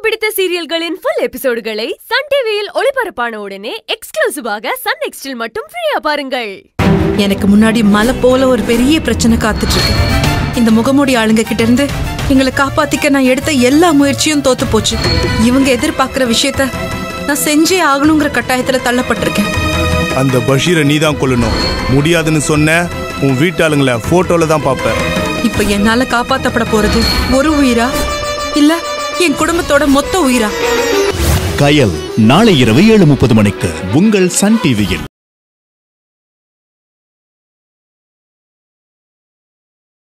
பிடித்த சீரியல்களின் full எபிசோடுகளை Sun டிவியில் ஒளிபரப்பான உடனே எக்ஸ்க்ளூசிவாக சன் நெக்ஸ்டில் மட்டும் ஃப்ரீயா பாருங்கள் எனக்கு முன்னாடி மலை போல ஒரு பெரிய பிரச்சனை காத்துட்டு இருக்கு இந்த முகமூடி ஆளுங்க கிட்ட இருந்து எங்களை காப்பாத்திக்க நான் எடுத்த எல்லா முயற்சியும் தோத்து போச்சு இவங்க எதிர்பார்க்கிற விஷயத்த நான் செஞ்சே ஆகணுங்கிற கட்டாயத்துல தள்ளப்பட்டிருக்கேன் அந்த பஷீரை நீ தான் கொல்லணும் முடியாதுன்னு சொன்ன உன் வீட்டாளுங்களை போட்டோல தான் பார்ப்ப இப்ப என்னால காப்பாத்தப்பட போறது ஒரு உயிரா இல்ல என் குடும்பத்தோட மொத்த உயிரா கயல் நாளை இரவு ஏழு முப்பது மணிக்கு உங்கள் சன் டிவியில்